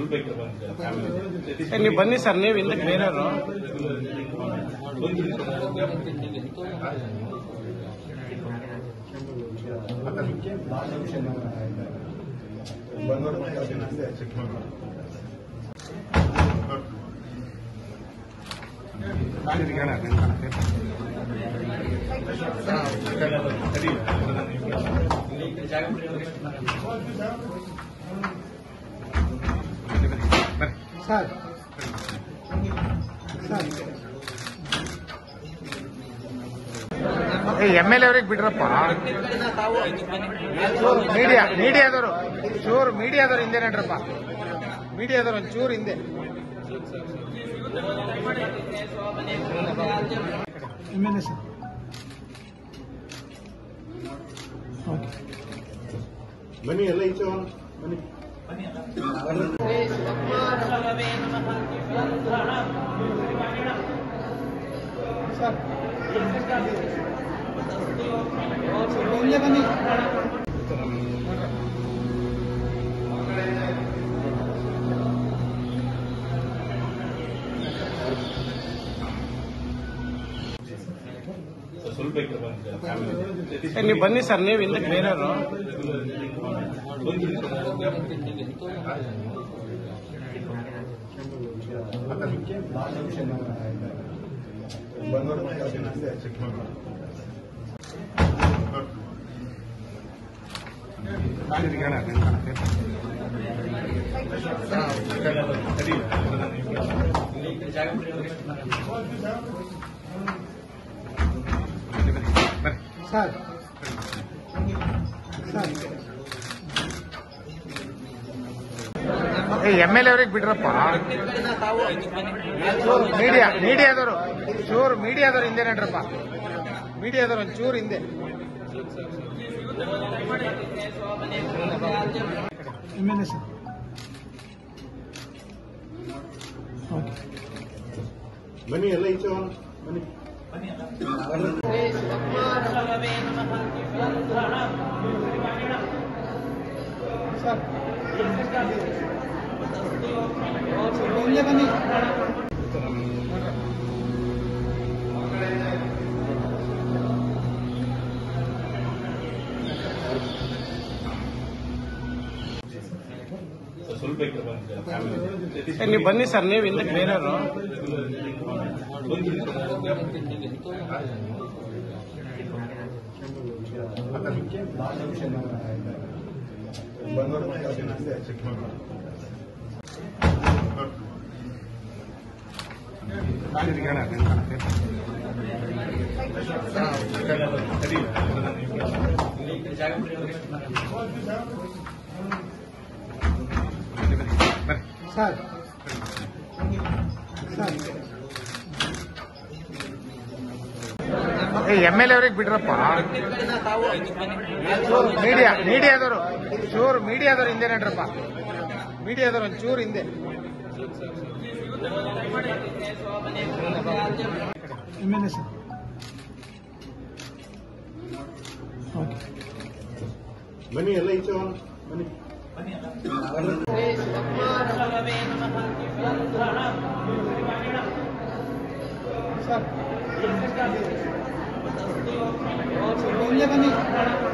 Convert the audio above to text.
ಸ್ವಲ್ಪ ಈ ಕಡೆ ಬನ್ನಿ ಸರ್, ಫ್ಯಾಮಿಲಿ. ಏ, ನೀವು ಬನ್ನಿ ಸರ್ ನೀವು ಹಿಂದಕ್ಕೆ ಬೇರೆಯವರು ಸರ್ ಸರ್ ಎಮ್ ಎಲ್ ಅವ್ರಿಗೆ ಬಿಡ್ರಪ್ಪ ಮೀಡಿಯಾ ಮೀಡಿಯಾದವರು ಚೂರು ಮೀಡಿಯಾದವ್ರು ಹಿಂದೆ ನಡ್ರಪ್ಪ ಮೀಡಿಯಾದವ್ರು ಒಂಚೂರು ಹಿಂದೆ M L A sir okay ಬನ್ನಿ ಎಲ್ಲ ಈಚೆ ಹೋಗೋಣ. ಬನ್ನಿ ಸರ್ ಹಿಂದೆ ಬನ್ನಿ ಸರ್, ಸ್ವಲ್ಪ ಈ ಕಡೆ ಬನ್ನಿ ಸರ್, ಫ್ಯಾಮಿಲಿ. ಏ, ನೀವು ಬನ್ನಿ ಸರ್ ನೀವು ಹಿಂದಕ್ಕೆ ಬೇರೆಯವರು ಬಂದವ್ರ ಮನೆ ಅದೇನಿದೆ ಚೆಕ್ ಮಾಡಿ ಸರ್ ಸರ್ ಎಮ್ ಎಲ್ ಅವ್ರಿಗೆ ಬಿಡ್ರಪ್ಪ ಮೀಡಿಯಾ ಮೀಡಿಯಾದವರು ಚೂರು ಮೀಡಿಯಾದವ್ರು ಹಿಂದೆ ನಡ್ರಪ್ಪ ಮೀಡಿಯಾದವ್ರು ಒಂಚೂರು ಹಿಂದೆ M L A sir okay ಬನ್ನಿ ಎಲ್ಲ ಈಚೆ ಹೋಗೋಣ. ಬನ್ನಿ ಸರ್ ಹಿಂದೆ ಬನ್ನಿ ಸರ್, ಸ್ವಲ್ಪ ಈ ಕಡೆ ಬನ್ನಿ ಸರ್, ಫ್ಯಾಮಿಲಿ. ಏ, ನೀವು ಬನ್ನಿ ಸರ್ ನೀವು ಹಿಂದಕ್ಕೆ ಬೇರೆಯವರು ಬಂದವ್ರ ಮನೆ ಅದೇನಿದೆ ಚೆಕ್ ಮಾಡಿ ಸರ್ ಸರ್ ಎಮ್ ಎಲ್ ಅವ್ರಿಗೆ ಬಿಡ್ರಪ್ಪ ಮೀಡಿಯಾ ಮೀಡಿಯಾದವರು ಚೂರು ಮೀಡಿಯಾದವ್ರು ಹಿಂದೆ ನಡ್ರಪ್ಪ ಮೀಡಿಯಾದವ್ರು ಒಂಚೂರು ಹಿಂದೆ M L A sir okay ಬನ್ನಿ ಎಲ್ಲ ಈಚೆ ಹೋಗೋಣ. ಬನ್ನಿ ಸರ್ ಹಿಂದೆ ಬನ್ನಿ